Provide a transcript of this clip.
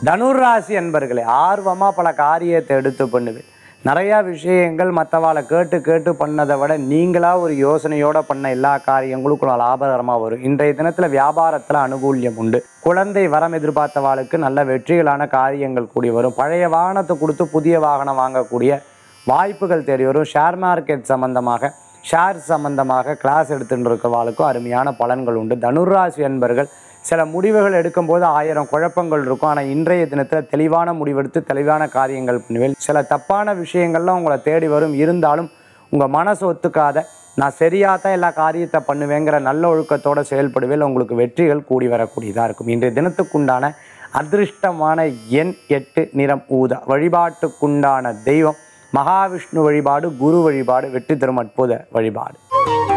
தனுராசி அன்பர்களே ஆர்வமாக பல காரியத்தை எடுத்து பண்ணுவேன் நிறையா விஷயங்கள் மற்றவாளை கேட்டு கேட்டு பண்ணதை விட நீங்களாக ஒரு யோசனையோட பண்ண எல்லா காரியங்களுக்கும் லாபகரமாக வரும் இன்றைய தினத்தில் வியாபாரத்தில் அனுகூல்யம் உண்டு குழந்தை வரம் எதிர்பார்த்தவாளுக்கு நல்ல வெற்றிகளான காரியங்கள் கூடி வரும் பழைய வாகனத்தை கொடுத்து புதிய வாகனம் வாங்கக்கூடிய வாய்ப்புகள் தேடி வரும் ஷேர் மார்க்கெட் சம்பந்தமாக ஷேர் சம்பந்தமாக கிளாஸ் எடுத்துட்டு இருக்கிறவாளுக்கும் அருமையான பலன்கள் உண்டு தனுராசி என்பர்கள் சில முடிவுகள் எடுக்கும்போது ஆயிரம் குழப்பங்கள் இருக்கும் ஆனால் இன்றைய தினத்தில் தெளிவான முடிவெடுத்து தெளிவான காரியங்கள் பண்ணுவேன் சில தப்பான விஷயங்கள்லாம் உங்களை தேடி வரும் இருந்தாலும் உங்கள் மனசு ஒத்துக்காத நான் சரியாக தான் எல்லா காரியத்தை பண்ணுவேங்கிற நல்ல ஒழுக்கத்தோட செயல்படுவேன் உங்களுக்கு வெற்றிகள் கூடி வரக்கூடியதாக இருக்கும் இன்றைய தினத்துக்குண்டான அதிர்ஷ்டமான எண் எட்டு நிறம் ஊதா வழிபாட்டுக்குண்டான தெய்வம் மகாவிஷ்ணு வழிபாடு குரு வழிபாடு வெற்றி தரும் அற்புத வழிபாடு